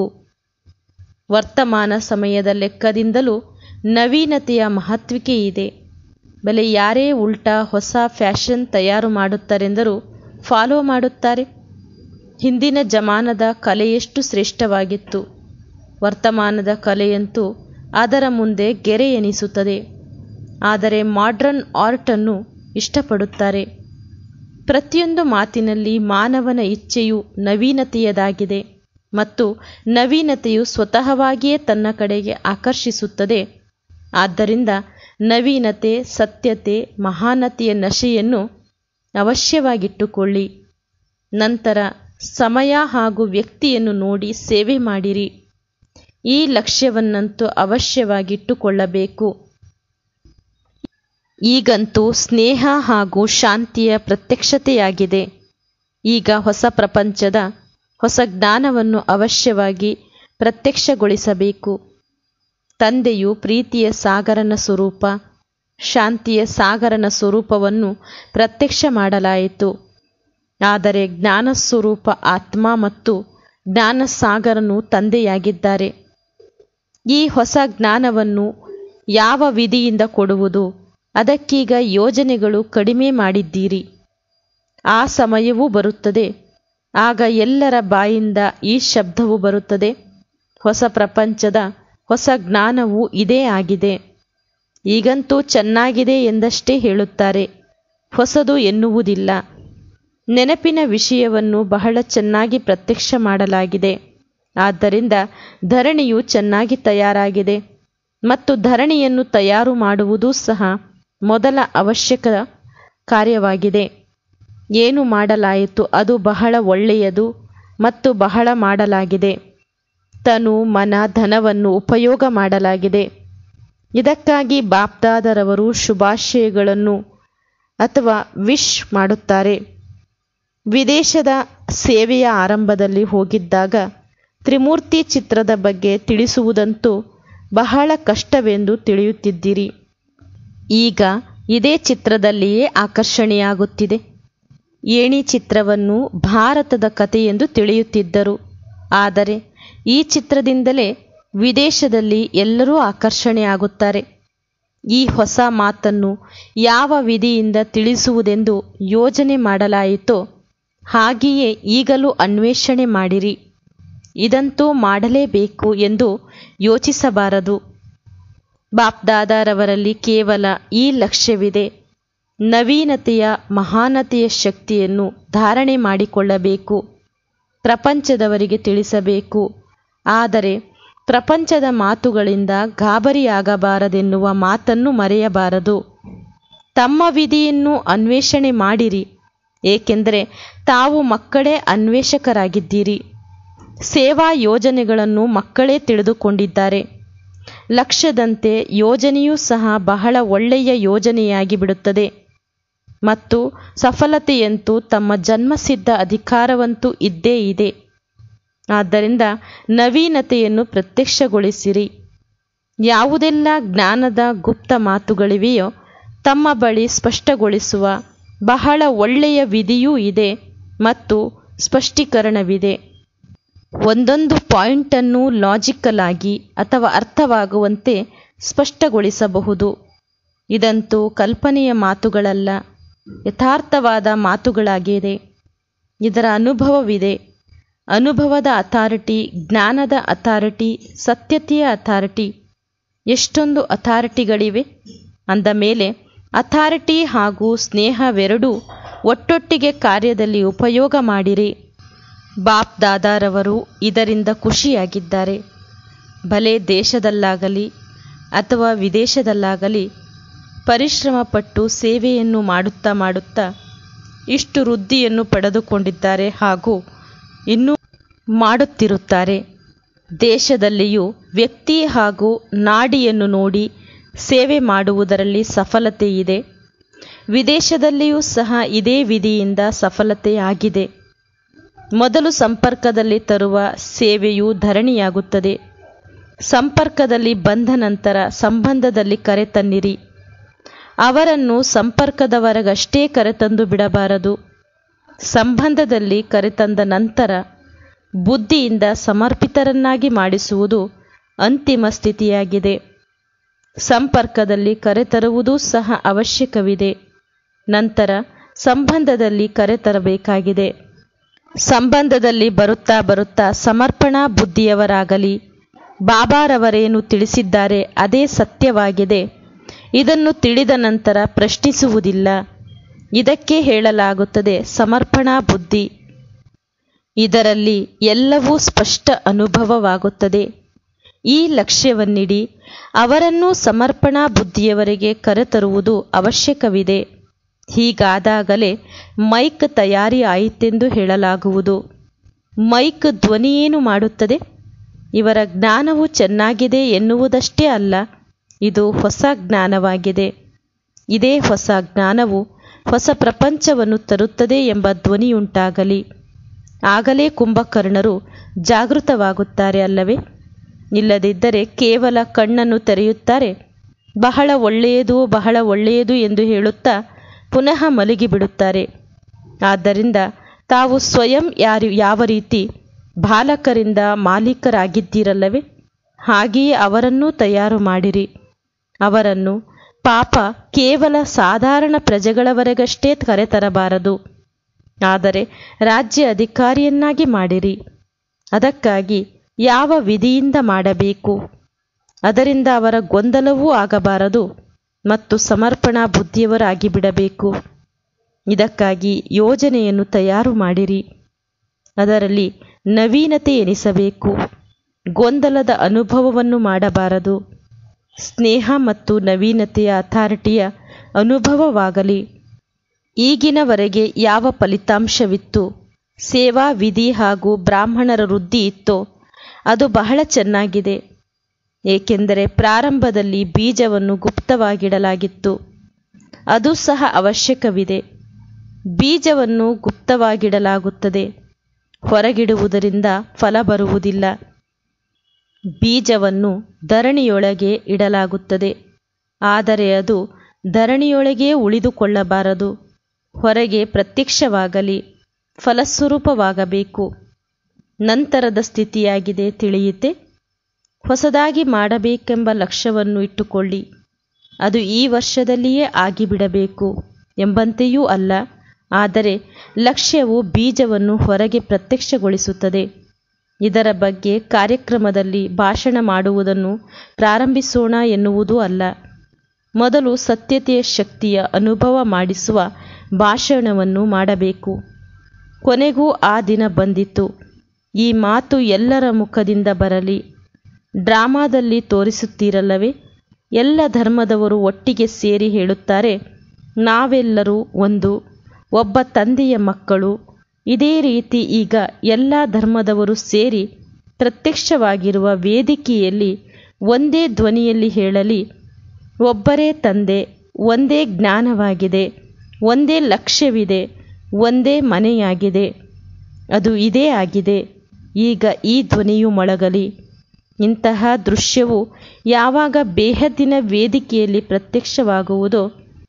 ವರ್ತಮಾನ ಸಮಯದ ಲೆಕ್ಕದಿಂದಲೂ ನವೀನತೆಯ ಮಹತ್ವಿಕೆ ಇದೆ ಬಲೆ ಯಾರೇ ಉಲ್ಟಾ ಹೊಸ ಫ್ಯಾಷನ್ ತಯಾರು ಮಾಡುತ್ತಾರೆಂದರೂ ಫಾಲೋ ಮಾಡುತ್ತಾರೆ ಹಿಂದಿನ ಜಮಾನದ ಕಲೆಯೆಷ್ಟು ಶ್ರೇಷ್ಠವಾಗಿತ್ತು ವರ್ತಮಾನದ ಕಲೆಯಂತೂ ಅದರ ಮುಂದೆ ಗೆರೆ ಎನಿಸುತ್ತದೆ ಆದರೆ ಮಾಡ್ರನ್ ಆರ್ಟನ್ನು ಇಷ್ಟಪಡುತ್ತಾರೆ ಪ್ರತಿಯೊಂದು ಮಾತಿನಲ್ಲಿ ಮಾನವನ ಇಚ್ಛೆಯು ನವೀನತೆಯದಾಗಿದೆ ಮತ್ತು ನವೀನತೆಯು ಸ್ವತಃವಾಗಿಯೇ ತನ್ನ ಕಡೆಗೆ ಆಕರ್ಷಿಸುತ್ತದೆ ಆದ್ದರಿಂದ ನವೀನತೆ ಸತ್ಯತೆ ಮಹಾನತೆಯ ನಶೆಯನ್ನು ಅವಶ್ಯವಾಗಿಟ್ಟುಕೊಳ್ಳಿ ನಂತರ ಸಮಯ ಹಾಗೂ ವ್ಯಕ್ತಿಯನ್ನು ನೋಡಿ ಸೇವೆ ಮಾಡಿರಿ ಈ ಲಕ್ಷ್ಯವನ್ನಂತೂ ಅವಶ್ಯವಾಗಿಟ್ಟುಕೊಳ್ಳಬೇಕು ಈಗಂತೂ ಸ್ನೇಹ ಹಾಗೂ ಶಾಂತಿಯ ಪ್ರತ್ಯಕ್ಷತೆಯಾಗಿದೆ ಈಗ ಹೊಸ ಪ್ರಪಂಚದ ಹೊಸ ಜ್ಞಾನವನ್ನು ಅವಶ್ಯವಾಗಿ ಪ್ರತ್ಯಕ್ಷಗೊಳಿಸಬೇಕು ತಂದೆಯು ಪ್ರೀತಿಯ ಸಾಗರನ ಸ್ವರೂಪ ಶಾಂತಿಯ ಸಾಗರನ ಸ್ವರೂಪವನ್ನು ಪ್ರತ್ಯಕ್ಷ ಮಾಡಲಾಯಿತು ಆದರೆ ಜ್ಞಾನಸ್ವರೂಪ ಆತ್ಮ ಮತ್ತು ಜ್ಞಾನಸಾಗರನು ತಂದೆಯಾಗಿದ್ದಾರೆ ಈ ಹೊಸ ಜ್ಞಾನವನ್ನು ಯಾವ ವಿಧಿಯಿಂದ ಕೊಡುವುದು ಅದಕ್ಕೀಗ ಯೋಜನೆಗಳು ಕಡಿಮೆ ಮಾಡಿದ್ದೀರಿ ಆ ಸಮಯವೂ ಬರುತ್ತದೆ ಆಗ ಎಲ್ಲರ ಬಾಯಿಂದ ಈ ಶಬ್ದವು ಬರುತ್ತದೆ ಹೊಸ ಪ್ರಪಂಚದ ಹೊಸ ಜ್ಞಾನವು ಇದೇ ಆಗಿದೆ ಈಗಂತೂ ಚೆನ್ನಾಗಿದೆ ಎಂದಷ್ಟೇ ಹೇಳುತ್ತಾರೆ ಹೊಸದು ಎನ್ನುವುದಿಲ್ಲ ನೆನಪಿನ ವಿಷಯವನ್ನು ಬಹಳ ಚೆನ್ನಾಗಿ ಪ್ರತ್ಯಕ್ಷ ಮಾಡಲಾಗಿದೆ ಆದ್ದರಿಂದ ಧರಣಿಯು ಚೆನ್ನಾಗಿ ತಯಾರಾಗಿದೆ ಮತ್ತು ಧರಣಿಯನ್ನು ತಯಾರು ಮಾಡುವುದೂ ಸಹ ಮೊದಲ ಅವಶ್ಯಕ ಕಾರ್ಯವಾಗಿದೆ ಏನು ಮಾಡಲಾಯಿತು ಅದು ಬಹಳ ಒಳ್ಳೆಯದು ಮತ್ತು ಬಹಳ ಮಾಡಲಾಗಿದೆ ತನು ಮನ ಧನವನ್ನು ಉಪಯೋಗ ಮಾಡಲಾಗಿದೆ ಇದಕ್ಕಾಗಿ ಬಾಪ್ದಾದರವರು ಶುಭಾಶಯಗಳನ್ನು ಅಥವಾ ವಿಶ್ ಮಾಡುತ್ತಾರೆ ವಿದೇಶದ ಸೇವೆಯ ಆರಂಭದಲ್ಲಿ ಹೋಗಿದ್ದಾಗ ತ್ರಿಮೂರ್ತಿ ಚಿತ್ರದ ಬಗ್ಗೆ ತಿಳಿಸುವುದಂತೂ ಬಹಳ ಕಷ್ಟವೆಂದು ತಿಳಿಯುತ್ತಿದ್ದಿರಿ ಈಗ ಇದೇ ಚಿತ್ರದಲ್ಲಿಯೇ ಆಕರ್ಷಣೆಯಾಗುತ್ತಿದೆ ಏಣಿ ಚಿತ್ರವನ್ನು ಭಾರತದ ಕಥೆಯೆಂದು ತಿಳಿಯುತ್ತಿದ್ದರು ಆದರೆ ಈ ಚಿತ್ರದಿಂದಲೇ ವಿದೇಶದಲ್ಲಿ ಎಲ್ಲರೂ ಆಕರ್ಷಣೆಯಾಗುತ್ತಾರೆ ಈ ಹೊಸ ಮಾತನ್ನು ಯಾವ ವಿಧಿಯಿಂದ ತಿಳಿಸುವುದೆಂದು ಯೋಜನೆ ಮಾಡಲಾಯಿತೋ ಹಾಗೆಯೇ ಈಗಲೂ ಅನ್ವೇಷಣೆ ಮಾಡಿರಿ ಇದಂತೂ ಮಾಡಲೇಬೇಕು ಎಂದು ಯೋಚಿಸಬಾರದು ಬಾಪ್ದಾದಾರವರಲ್ಲಿ ಕೇವಲ ಈ ಲಕ್ಷ್ಯವಿದೆ ನವೀನತೆಯ ಮಹಾನತೆಯ ಶಕ್ತಿಯನ್ನು ಧಾರಣೆ ಮಾಡಿಕೊಳ್ಳಬೇಕು ಪ್ರಪಂಚದವರಿಗೆ ತಿಳಿಸಬೇಕು ಆದರೆ ಪ್ರಪಂಚದ ಮಾತುಗಳಿಂದ ಗಾಬರಿಯಾಗಬಾರದೆನ್ನುವ ಮಾತನ್ನು ಮರೆಯಬಾರದು ತಮ್ಮ ವಿಧಿಯನ್ನು ಅನ್ವೇಷಣೆ ಮಾಡಿರಿ ಏಕೆಂದರೆ ತಾವು ಮಕ್ಕಳೇ ಅನ್ವೇಷಕರಾಗಿದ್ದೀರಿ ಸೇವಾ ಯೋಜನೆಗಳನ್ನು ಮಕ್ಕಳೇ ತಿಳಿದುಕೊಂಡಿದ್ದಾರೆ ಲಕ್ಷ್ಯದಂತೆ ಯೋಜನೆಯೂ ಸಹ ಬಹಳ ಒಳ್ಳೆಯ ಯೋಜನೆಯಾಗಿ ಬಿಡುತ್ತದೆ ಮತ್ತು ಸಫಲತೆಯಂತೂ ತಮ್ಮ ಜನ್ಮಸಿದ್ಧ ಅಧಿಕಾರವಂತೂ ಇದ್ದೇ ಇದೆ ಆದ್ದರಿಂದ ನವೀನತೆಯನ್ನು ಪ್ರತ್ಯಕ್ಷಗೊಳಿಸಿರಿ ಯಾವುದೆಲ್ಲ ಜ್ಞಾನದ ಗುಪ್ತ ಮಾತುಗಳಿವೆಯೋ ತಮ್ಮ ಬಳಿ ಸ್ಪಷ್ಟಗೊಳಿಸುವ ಬಹಳ ಒಳ್ಳೆಯ ವಿಧಿಯೂ ಇದೆ ಮತ್ತು ಸ್ಪಷ್ಟೀಕರಣವಿದೆ ಒಂದೊಂದು ಪಾಯಿಂಟನ್ನು ಲಾಜಿಕಲ್ ಆಗಿ ಅಥವಾ ಅರ್ಥವಾಗುವಂತೆ ಸ್ಪಷ್ಟಗೊಳಿಸಬಹುದು ಇದಂತೂ ಕಲ್ಪನೆಯ ಮಾತುಗಳಲ್ಲ ಯಥಾರ್ಥವಾದ ಮಾತುಗಳಾಗಿದೆ ಇದರ ಅನುಭವವಿದೆ ಅನುಭವದ ಅಥಾರಿಟಿ ಜ್ಞಾನದ ಅಥಾರಿಟಿ ಸತ್ಯತೆಯ ಅಥಾರಿಟಿ ಎಷ್ಟೊಂದು ಅಥಾರಿಟಿಗಳಿವೆ ಅಂದ ಮೇಲೆ ಅಥಾರಿಟಿ ಹಾಗೂ ಸ್ನೇಹವೆರಡೂ ಒಟ್ಟೊಟ್ಟಿಗೆ ಕಾರ್ಯದಲ್ಲಿ ಉಪಯೋಗ ಮಾಡಿರಿ ಬಾಪ್ ದಾದಾರವರು ಇದರಿಂದ ಖುಷಿಯಾಗಿದ್ದಾರೆ ಭಲೆ ದೇಶದಲ್ಲಾಗಲಿ ಅಥವಾ ವಿದೇಶದಲ್ಲಾಗಲಿ ಪರಿಶ್ರಮಪಟ್ಟು ಸೇವೆಯನ್ನು ಮಾಡುತ್ತಾ ಮಾಡುತ್ತಾ ಇಷ್ಟು ವೃದ್ಧಿಯನ್ನು ಪಡೆದುಕೊಂಡಿದ್ದಾರೆ ಹಾಗೂ ಇನ್ನೂ ಮಾಡುತ್ತಿರುತ್ತಾರೆ ದೇಶದಲ್ಲಿಯೂ ವ್ಯಕ್ತಿ ಹಾಗೂ ನಾಡಿಯನ್ನು ನೋಡಿ ಸೇವೆ ಮಾಡುವುದರಲ್ಲಿ ಸಫಲತೆ ಇದೆ ವಿದೇಶದಲ್ಲಿಯೂ ಸಹ ಇದೇ ವಿಧಿಯಿಂದ ಸಫಲತೆಯಾಗಿದೆ ಮೊದಲು ಸಂಪರ್ಕದಲ್ಲಿ ತರುವ ಸೇವೆಯು ಧರಣಿಯಾಗುತ್ತದೆ ಸಂಪರ್ಕದಲ್ಲಿ ಬಂದ ನಂತರ ಸಂಬಂಧದಲ್ಲಿ ಕರೆತನ್ನಿರಿ ಅವರನ್ನು ಸಂಪರ್ಕದವರೆಗಷ್ಟೇ ಕರೆತಂದು ಬಿಡಬಾರದು ಸಂಬಂಧದಲ್ಲಿ ಕರೆತಂದ ನಂತರ ಬುದ್ಧಿಯಿಂದ ಸಮರ್ಪಿತರನ್ನಾಗಿ ಮಾಡಿಸುವುದು ಅಂತಿಮ ಸ್ಥಿತಿಯಾಗಿದೆ ಸಂಪರ್ಕದಲ್ಲಿ ಕರೆತರುವುದೂ ಸಹ ಅವಶ್ಯಕವಿದೆ ನಂತರ ಸಂಬಂಧದಲ್ಲಿ ಕರೆತರಬೇಕಾಗಿದೆ ಸಂಬಂಧದಲ್ಲಿ ಬರುತ್ತಾ ಬರುತ್ತಾ ಸಮರ್ಪಣಾ ಬುದ್ಧಿಯವರಾಗಲಿ ಬಾಬಾರವರೇನು ತಿಳಿಸಿದ್ದಾರೆ ಅದೇ ಸತ್ಯವಾಗಿದೆ ಇದನ್ನು ತಿಳಿದ ನಂತರ ಪ್ರಶ್ನಿಸುವುದಿಲ್ಲ ಇದಕ್ಕೆ ಹೇಳಲಾಗುತ್ತದೆ ಸಮರ್ಪಣಾ ಬುದ್ಧಿ ಇದರಲ್ಲಿ ಎಲ್ಲವೂ ಸ್ಪಷ್ಟ ಅನುಭವವಾಗುತ್ತದೆ ಈ ಲಕ್ಷ್ಯವನ್ನಿಡಿ ಅವರನ್ನೂ ಸಮರ್ಪಣಾ ಬುದ್ಧಿಯವರಿಗೆ ಕರೆತರುವುದು ಅವಶ್ಯಕವಿದೆ ಹೀಗಾದಾಗಲೇ ಮೈಕ್ ತಯಾರಿ ಆಯಿತೆಂದು ಹೇಳಲಾಗುವುದು ಮೈಕ್ ಧ್ವನಿಯೇನು ಮಾಡುತ್ತದೆ ಇವರ ಜ್ಞಾನವು ಚೆನ್ನಾಗಿದೆ ಎನ್ನುವುದಷ್ಟೇ ಅಲ್ಲ ಇದು ಹೊಸ ಜ್ಞಾನವಾಗಿದೆ ಇದೇ ಹೊಸ ಜ್ಞಾನವು ಹೊಸ ಪ್ರಪಂಚವನ್ನು ತರುತ್ತದೆ ಎಂಬ ಧ್ವನಿಯುಂಟಾಗಲಿ ಆಗಲೇ ಕುಂಭಕರ್ಣರು ಜಾಗೃತವಾಗುತ್ತಾರೆ ಅಲ್ಲವೇ ಇಲ್ಲದಿದ್ದರೆ ಕೇವಲ ಕಣ್ಣನ್ನು ತೆರೆಯುತ್ತಾರೆ ಬಹಳ ಒಳ್ಳೆಯದು ಬಹಳ ಒಳ್ಳೆಯದು ಎಂದು ಹೇಳುತ್ತಾ ಪುನಃ ಮಲಗಿಬಿಡುತ್ತಾರೆ ಆದ್ದರಿಂದ ತಾವು ಸ್ವಯಂ ಯಾರು ಯಾವ ರೀತಿ ಬಾಲಕರಿಂದ ಮಾಲೀಕರಾಗಿದ್ದೀರಲ್ಲವೇ ಹಾಗೆಯೇ ಅವರನ್ನೂ ತಯಾರು ಮಾಡಿರಿ ಅವರನ್ನು ಪಾಪ ಕೇವಲ ಸಾಧಾರಣ ಪ್ರಜೆಗಳವರೆಗಷ್ಟೇ ಕರೆತರಬಾರದು ಆದರೆ ರಾಜ್ಯ ಅಧಿಕಾರಿಯನ್ನಾಗಿ ಮಾಡಿರಿ ಅದಕ್ಕಾಗಿ ಯಾವ ವಿಧಿಯಿಂದ ಮಾಡಬೇಕು ಅದರಿಂದ ಅವರ ಗೊಂದಲವೂ ಆಗಬಾರದು ಮತ್ತು ಸಮರ್ಪಣಾ ಬುದ್ಧಿಯವರಾಗಿ ಬಿಡಬೇಕು ಇದಕ್ಕಾಗಿ ಯೋಜನೆಯನ್ನು ತಯಾರು ಮಾಡಿರಿ ಅದರಲ್ಲಿ ನವೀನತೆ ಎನಿಸಬೇಕು ಗೊಂದಲದ ಅನುಭವವನ್ನು ಮಾಡಬಾರದು ಸ್ನೇಹ ಮತ್ತು ನವೀನತೆಯ ಅಥಾರಿಟಿಯ ಅನುಭವವಾಗಲಿ ಈಗಿನವರೆಗೆ ಯಾವ ಫಲಿತಾಂಶವಿತ್ತು ಸೇವಾ ವಿಧಿ ಹಾಗೂ ಬ್ರಾಹ್ಮಣರ ವೃದ್ಧಿ ಇತ್ತೋ ಅದು ಬಹಳ ಚೆನ್ನಾಗಿದೆ ಏಕೆಂದರೆ ಪ್ರಾರಂಭದಲ್ಲಿ ಬೀಜವನ್ನು ಗುಪ್ತವಾಗಿಡಲಾಗಿತ್ತು ಅದು ಸಹ ಅವಶ್ಯಕವಿದೆ ಬೀಜವನ್ನು ಗುಪ್ತವಾಗಿಡಲಾಗುತ್ತದೆ ಹೊರಗಿಡುವುದರಿಂದ ಫಲ ಬರುವುದಿಲ್ಲ ಬೀಜವನ್ನು ಧರಣಿಯೊಳಗೆ ಇಡಲಾಗುತ್ತದೆ ಆದರೆ ಅದು ಧರಣಿಯೊಳಗೆ ಉಳಿದುಕೊಳ್ಳಬಾರದು ಹೊರಗೆ ಪ್ರತ್ಯಕ್ಷವಾಗಲಿ ಫಲಸ್ವರೂಪವಾಗಬೇಕು ನಂತರದ ಸ್ಥಿತಿಯಾಗಿದೆ ತಿಳಿಯಿತೆ ಹೊಸದಾಗಿ ಮಾಡಬೇಕೆಂಬ ಲಕ್ಷ್ಯವನ್ನು ಇಟ್ಟುಕೊಳ್ಳಿ ಅದು ಈ ವರ್ಷದಲ್ಲಿಯೇ ಆಗಿಬಿಡಬೇಕು ಎಂಬಂತೆಯೂ ಅಲ್ಲ ಆದರೆ ಲಕ್ಷ್ಯವು ಬೀಜವನ್ನು ಹೊರಗೆ ಪ್ರತ್ಯಕ್ಷಗೊಳಿಸುತ್ತದೆ ಇದರ ಬಗ್ಗೆ ಕಾರ್ಯಕ್ರಮದಲ್ಲಿ ಭಾಷಣ ಮಾಡುವುದನ್ನು ಪ್ರಾರಂಭಿಸೋಣ ಎನ್ನುವುದೂ ಅಲ್ಲ ಮೊದಲು ಸತ್ಯತೆಯ ಶಕ್ತಿಯ ಅನುಭವ ಮಾಡಿಸುವ ಭಾಷಣವನ್ನು ಮಾಡಬೇಕು ಕೊನೆಗೂ ಆ ದಿನ ಬಂದಿತು ಈ ಮಾತು ಎಲ್ಲರ ಮುಖದಿಂದ ಬರಲಿ ಡ್ರಾಮಾದಲ್ಲಿ ತೋರಿಸುತ್ತೀರಲ್ಲವೇ ಎಲ್ಲ ಧರ್ಮದವರು ಒಟ್ಟಿಗೆ ಸೇರಿ ಹೇಳುತ್ತಾರೆ ನಾವೆಲ್ಲರೂ ಒಂದು ಒಬ್ಬ ತಂದೆಯ ಮಕ್ಕಳು ಇದೇ ರೀತಿ ಈಗ ಎಲ್ಲ ಧರ್ಮದವರು ಸೇರಿ ಪ್ರತ್ಯಕ್ಷವಾಗಿರುವ ವೇದಿಕೆಯಲ್ಲಿ ಒಂದೇ ಧ್ವನಿಯಲ್ಲಿ ಹೇಳಲಿ ಒಬ್ಬರೇ ತಂದೆ ಒಂದೇ ಜ್ಞಾನವಾಗಿದೆ ಒಂದೇ ಲಕ್ಷ್ಯವಿದೆ ಒಂದೇ ಮನೆಯಾಗಿದೆ ಅದು ಇದೇ ಆಗಿದೆ ಈಗ ಈ ಧ್ವನಿಯು ಮೊಳಗಲಿ ಇಂತಹ ದೃಶ್ಯವು ಯಾವಾಗ ಬೇಹದ್ದಿನ ವೇದಿಕೆಯಲ್ಲಿ ಪ್ರತ್ಯಕ್ಷವಾಗುವುದೋ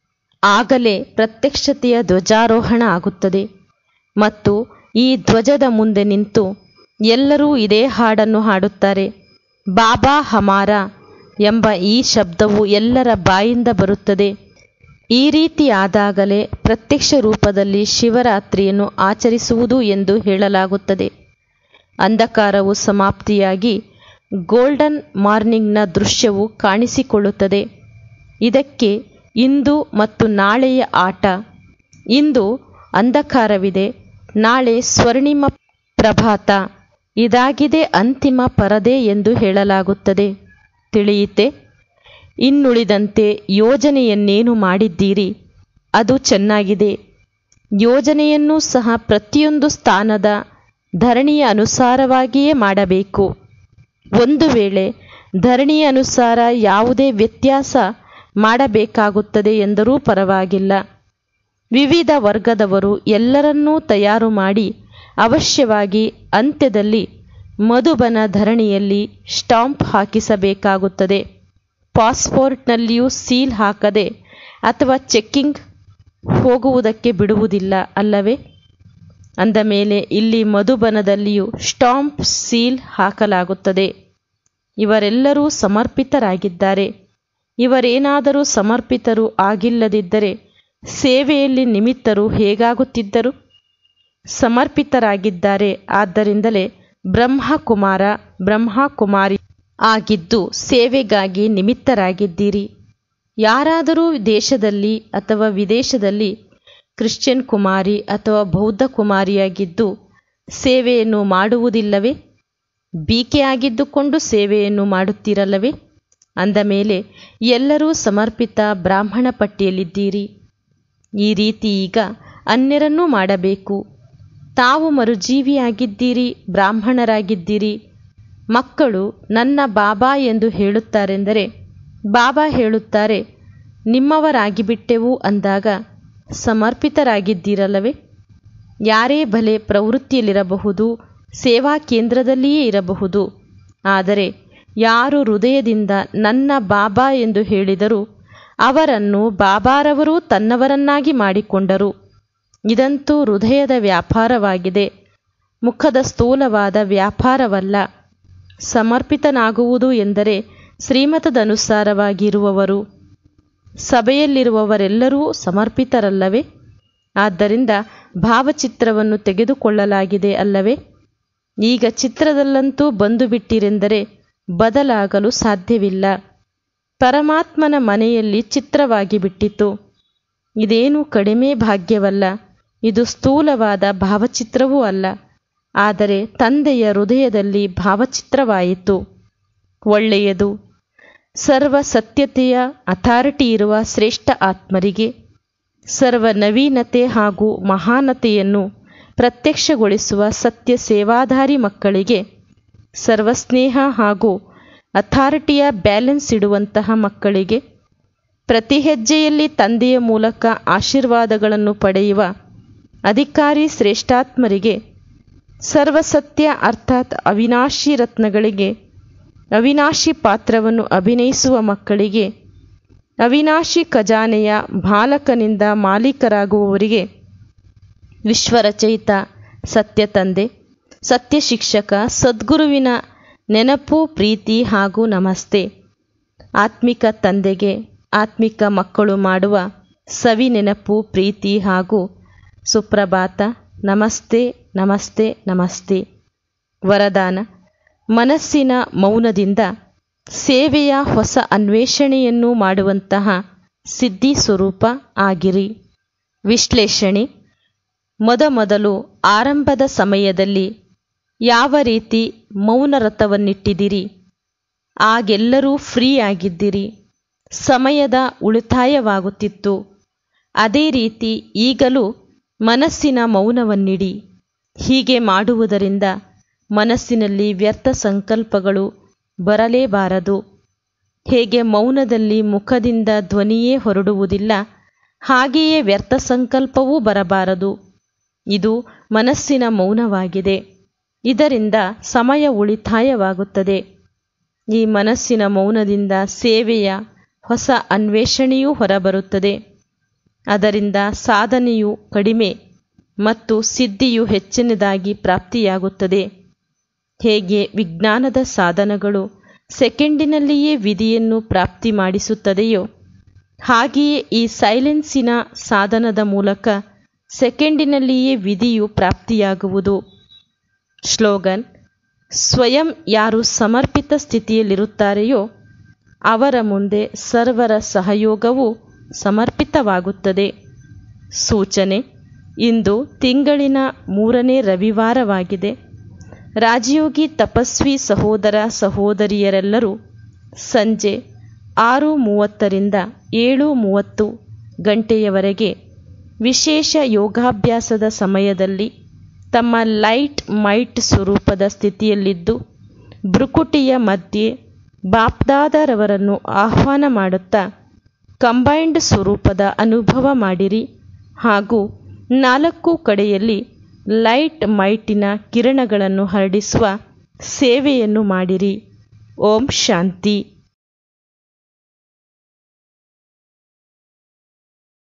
ಆಗಲೇ ಪ್ರತ್ಯಕ್ಷತೆಯ ಧ್ವಜಾರೋಹಣ ಆಗುತ್ತದೆ ಮತ್ತು ಈ ಧ್ವಜದ ಮುಂದೆ ನಿಂತು ಎಲ್ಲರೂ ಇದೇ ಹಾಡನ್ನು ಹಾಡುತ್ತಾರೆ ಬಾಬಾ ಹಮಾರ ಎಂಬ ಈ ಶಬ್ದವು ಎಲ್ಲರ ಬಾಯಿಂದ ಬರುತ್ತದೆ ಈ ರೀತಿ ಆದಾಗಲೇ ಪ್ರತ್ಯಕ್ಷ ರೂಪದಲ್ಲಿ ಶಿವರಾತ್ರಿಯನ್ನು ಆಚರಿಸುವುದು ಎಂದು ಹೇಳಲಾಗುತ್ತದೆ ಅಂಧಕಾರವು ಸಮಾಪ್ತಿಯಾಗಿ ಗೋಲ್ಡನ್ ಮಾರ್ನಿಂಗ್ನ ದೃಶ್ಯವು ಕಾಣಿಸಿಕೊಳ್ಳುತ್ತದೆ ಇದಕ್ಕೆ ಇಂದು ಮತ್ತು ನಾಳೆಯ ಆಟ ಇಂದು ಅಂಧಕಾರವಿದೆ ನಾಳೆ ಸ್ವರ್ಣಿಮ ಪ್ರಭಾತ ಇದಾಗಿದೆ ಅಂತಿಮ ಪರದೆ ಎಂದು ಹೇಳಲಾಗುತ್ತದೆ ತಿಳಿಯಿತೆ ಇನ್ನುಳಿದಂತೆ ಯೋಜನೆಯನ್ನೇನು ಮಾಡಿದ್ದೀರಿ ಅದು ಚೆನ್ನಾಗಿದೆ ಯೋಜನೆಯನ್ನೂ ಸಹ ಪ್ರತಿಯೊಂದು ಸ್ಥಾನದ ಧರಣಿಯ ಅನುಸಾರವಾಗಿಯೇ ಮಾಡಬೇಕು ಒಂದು ವೇಳೆ ಧರಣಿಯ ಅನುಸಾರ ಯಾವುದೇ ವ್ಯತ್ಯಾಸ ಮಾಡಬೇಕಾಗುತ್ತದೆ ಎಂದರೂ ಪರವಾಗಿಲ್ಲ ವಿವಿಧ ವರ್ಗದವರು ಎಲ್ಲರನ್ನೂ ತಯಾರು ಮಾಡಿ ಅವಶ್ಯವಾಗಿ ಅಂತ್ಯದಲ್ಲಿ ಮಧುಬನ ಧರಣಿಯಲ್ಲಿ ಸ್ಟಾಂಪ್ ಹಾಕಿಸಬೇಕಾಗುತ್ತದೆ ಪಾಸ್ಪೋರ್ಟ್ನಲ್ಲಿಯೂ ಸೀಲ್ ಹಾಕದೆ ಅಥವಾ ಚೆಕ್ಕಿಂಗ್ ಹೋಗುವುದಕ್ಕೆ ಬಿಡುವುದಿಲ್ಲ ಅಲ್ಲವೇ ಅಂದ ಮೇಲೆ ಇಲ್ಲಿ ಮಧುಬನದಲ್ಲಿಯೂ ಸ್ಟಾಂಪ್ ಸೀಲ್ ಹಾಕಲಾಗುತ್ತದೆ ಇವರೆಲ್ಲರೂ ಸಮರ್ಪಿತರಾಗಿದ್ದಾರೆ ಇವರೇನಾದರೂ ಸಮರ್ಪಿತರು ಆಗಿಲ್ಲದಿದ್ದರೆ ಸೇವೆಯಲ್ಲಿ ನಿಮಿತ್ತರು ಹೇಗಾಗುತ್ತಿದ್ದರು ಸಮರ್ಪಿತರಾಗಿದ್ದಾರೆ ಆದ್ದರಿಂದಲೇ ಬ್ರಹ್ಮಕುಮಾರ ಬ್ರಹ್ಮಕುಮಾರಿ ಆಗಿದ್ದು ಸೇವೆಗಾಗಿ ನಿಮಿತ್ತರಾಗಿದ್ದೀರಿ ಯಾರಾದರೂ ದೇಶದಲ್ಲಿ ಅಥವಾ ವಿದೇಶದಲ್ಲಿ ಕ್ರಿಶ್ಚಿಯನ್ ಕುಮಾರಿ ಅಥವಾ ಬೌದ್ಧ ಕುಮಾರಿಯಾಗಿದ್ದು ಸೇವೆಯನ್ನು ಮಾಡುವುದಿಲ್ಲವೇ ಬೀಕೆ ಆಗಿದ್ದುಕೊಂಡು ಸೇವೆಯನ್ನು ಮಾಡುತ್ತೀರಲ್ಲವೇ ಅಂದ ಮೇಲೆ ಎಲ್ಲರೂ ಸಮರ್ಪಿತ ಬ್ರಾಹ್ಮಣ ಪಟ್ಟಿಯಲ್ಲಿದ್ದೀರಿ ಈ ರೀತಿ ಈಗ ಅನ್ಯರನ್ನೂ ಮಾಡಬೇಕು ತಾವು ಮರುಜೀವಿಯಾಗಿದ್ದೀರಿ ಬ್ರಾಹ್ಮಣರಾಗಿದ್ದೀರಿ ಮಕ್ಕಳು ನನ್ನ ಬಾಬಾ ಎಂದು ಹೇಳುತ್ತಾರೆಂದರೆ ಬಾಬಾ ಹೇಳುತ್ತಾರೆ ನಿಮ್ಮವರಾಗಿಬಿಟ್ಟೆವು ಅಂದಾಗ ಸಮರ್ಪಿತರಾಗಿದ್ದೀರಲ್ಲವೇ ಯಾರೇ ಭಲೆ ಪ್ರವೃತ್ತಿಯಲ್ಲಿರಬಹುದು ಸೇವಾ ಕೇಂದ್ರದಲ್ಲಿಯೇ ಇರಬಹುದು ಆದರೆ ಯಾರು ಹೃದಯದಿಂದ ನನ್ನ ಬಾಬಾ ಎಂದು ಹೇಳಿದರೂ ಅವರನ್ನು ಬಾಬಾರವರು ತನ್ನವರನ್ನಾಗಿ ಮಾಡಿಕೊಂಡರು ಇದಂತೂ ಹೃದಯದ ವ್ಯಾಪಾರವಾಗಿದೆ ಮುಖದ ಸ್ಥೂಲವಾದ ವ್ಯಾಪಾರವಲ್ಲ ಸಮರ್ಪಿತನಾಗುವುದು ಎಂದರೆ ಶ್ರೀಮತದನುಸಾರವಾಗಿರುವವರು ಸಭೆಯಲ್ಲಿರುವವರೆಲ್ಲರೂ ಸಮರ್ಪಿತರಲ್ಲವೇ ಆದ್ದರಿಂದ ಭಾವಚಿತ್ರವನ್ನು ತೆಗೆದುಕೊಳ್ಳಲಾಗಿದೆ ಅಲ್ಲವೇ ಈಗ ಚಿತ್ರದಲ್ಲಂತೂ ಬಂದು ಬಿಟ್ಟಿರೆಂದರೆ ಬದಲಾಗಲು ಸಾಧ್ಯವಿಲ್ಲ ಪರಮಾತ್ಮನ ಮನೆಯಲ್ಲಿ ಚಿತ್ರವಾಗಿ ಬಿಟ್ಟಿತು ಇದೇನು ಕಡಿಮೆ ಭಾಗ್ಯವಲ್ಲ ಇದು ಸ್ಥೂಲವಾದ ಭಾವಚಿತ್ರವೂ ಅಲ್ಲ ಆದರೆ ತಂದೆಯ ಹೃದಯದಲ್ಲಿ ಭಾವಚಿತ್ರವಾಯಿತು ಒಳ್ಳೆಯದು ಸರ್ವ ಸತ್ಯತೆಯ ಅಥಾರಿಟಿ ಇರುವ ಶ್ರೇಷ್ಠ ಆತ್ಮರಿಗೆ ಸರ್ವ ನವೀನತೆ ಹಾಗೂ ಮಹಾನತೆಯನ್ನು ಪ್ರತ್ಯಕ್ಷಗೊಳಿಸುವ ಸತ್ಯ ಸೇವಾಧಾರಿ ಮಕ್ಕಳಿಗೆ ಸರ್ವಸ್ನೇಹ ಹಾಗೂ ಅಥಾರಿಟಿಯ ಬ್ಯಾಲೆನ್ಸ್ ಇಡುವಂತಹ ಮಕ್ಕಳಿಗೆ ಪ್ರತಿ ಹೆಜ್ಜೆಯಲ್ಲಿ ತಂದೆಯ ಮೂಲಕ ಆಶೀರ್ವಾದಗಳನ್ನು ಪಡೆಯುವ ಅಧಿಕಾರಿ ಶ್ರೇಷ್ಠಾತ್ಮರಿಗೆ ಸರ್ವಸತ್ಯ ಅರ್ಥಾತ್ ಅವಿನಾಶಿ ರತ್ನಗಳಿಗೆ ಅವಿನಾಶಿ ಪಾತ್ರವನ್ನು ಅಭಿನಯಿಸುವ ಮಕ್ಕಳಿಗೆ ಅವಿನಾಶಿ ಖಜಾನೆಯ ಬಾಲಕನಿಂದ ಮಾಲೀಕರಾಗುವವರಿಗೆ ವಿಶ್ವರಚಯಿತ ಸತ್ಯ ತಂದೆ ಸತ್ಯ ಶಿಕ್ಷಕ ಸದ್ಗುರುವಿನ ನೆನಪು ಪ್ರೀತಿ ಹಾಗೂ ನಮಸ್ತೆ ಆತ್ಮಿಕ ತಂದೆಗೆ ಆತ್ಮಿಕ ಮಕ್ಕಳು ಮಾಡುವ ಸವಿ ನೆನಪು ಪ್ರೀತಿ ಹಾಗೂ ಸುಪ್ರಭಾತ ನಮಸ್ತೆ ನಮಸ್ತೆ ನಮಸ್ತೆ ವರದಾನ ಮನಸ್ಸಿನ ಮೌನದಿಂದ ಸೇವೆಯ ಹೊಸ ಅನ್ವೇಷಣೆಯನ್ನು ಮಾಡುವಂತಹ ಸಿದ್ಧಿ ಸ್ವರೂಪ ಆಗಿರಿ ವಿಶ್ಲೇಷಣೆ ಮೊದಮೊದಲು ಆರಂಭದ ಸಮಯದಲ್ಲಿ ಯಾವ ರೀತಿ ಮೌನರಥವನ್ನಿಟ್ಟಿದಿರಿ ಆಗೆಲ್ಲರೂ ಫ್ರೀ ಆಗಿದ್ದಿರಿ ಸಮಯದ ಉಳಿತಾಯವಾಗುತ್ತಿತ್ತು ಅದೇ ರೀತಿ ಈಗಲೂ ಮನಸ್ಸಿನ ಮೌನವನ್ನಿಡಿ ಹೀಗೆ ಮಾಡುವುದರಿಂದ ಮನಸ್ಸಿನಲ್ಲಿ ವ್ಯರ್ಥ ಸಂಕಲ್ಪಗಳು ಬರಲೇಬಾರದು ಹೇಗೆ ಮೌನದಲ್ಲಿ ಮುಖದಿಂದ ಧ್ವನಿಯೇ ಹೊರಡುವುದಿಲ್ಲ ಹಾಗೆಯೇ ವ್ಯರ್ಥ ಸಂಕಲ್ಪವೂ ಬರಬಾರದು ಇದು ಮನಸ್ಸಿನ ಮೌನವಾಗಿದೆ ಇದರಿಂದ ಸಮಯ ಉಳಿತಾಯವಾಗುತ್ತದೆ ಈ ಮನಸ್ಸಿನ ಮೌನದಿಂದ ಸೇವೆಯ ಹೊಸ ಅನ್ವೇಷಣೆಯೂ ಹೊರಬರುತ್ತದೆ ಅದರಿಂದ ಸಾಧನೆಯು ಕಡಿಮೆ ಮತ್ತು ಸಿದ್ಧಿಯು ಹೆಚ್ಚಿನದಾಗಿ ಪ್ರಾಪ್ತಿಯಾಗುತ್ತದೆ ಹೇಗೆ ವಿಜ್ಞಾನದ ಸಾಧನಗಳು ಸೆಕೆಂಡಿನಲ್ಲಿಯೇ ವಿಧಿಯನ್ನು ಪ್ರಾಪ್ತಿ ಮಾಡಿಸುತ್ತದೆಯೋ ಹಾಗೆಯೇ ಈ ಸೈಲೆನ್ಸಿನ ಸಾಧನದ ಮೂಲಕ ಸೆಕೆಂಡಿನಲ್ಲಿಯೇ ವಿಧಿಯು ಪ್ರಾಪ್ತಿಯಾಗುವುದು ಸ್ಲೋಗನ್ ಸ್ವಯಂ ಯಾರು ಸಮರ್ಪಿತ ಸ್ಥಿತಿಯಲ್ಲಿರುತ್ತಾರೆಯೋ ಅವರ ಮುಂದೆ ಸರ್ವರ ಸಹಯೋಗವು ಸಮರ್ಪಿತವಾಗುತ್ತದೆ ಸೂಚನೆ ಇಂದು ತಿಂಗಳಿನ ಮೂರನೇ ರವಿವಾರವಾಗಿದೆ ರಾಜಯೋಗಿ ತಪಸ್ವಿ ಸಹೋದರ ಸಹೋದರಿಯರೆಲ್ಲರೂ ಸಂಜೆ ಆರು ಮೂವತ್ತರಿಂದ ಏಳು ಮೂವತ್ತು ಗಂಟೆಯವರೆಗೆ ವಿಶೇಷ ಯೋಗಾಭ್ಯಾಸದ ಸಮಯದಲ್ಲಿ ತಮ್ಮ ಲೈಟ್ ಮೈಟ್ ಸ್ವರೂಪದ ಸ್ಥಿತಿಯಲ್ಲಿದ್ದು ಭ್ರುಕುಟಿಯ ಮಧ್ಯೆ ಬಾಪ್ದಾದರವರನ್ನು ಆಹ್ವಾನ ಮಾಡುತ್ತಾ ಕಂಬೈನ್ಡ್ ಸ್ವರೂಪದ ಅನುಭವ ಮಾಡಿರಿ ಹಾಗೂ ನಾಲ್ಕು ಕಡೆಯಲ್ಲಿ ಲೈಟ್ ಮೈಟಿನ ಕಿರಣಗಳನ್ನು ಹರಡಿಸುವ ಸೇವೆಯನ್ನು ಮಾಡಿರಿ ಓಂ ಶಾಂತಿ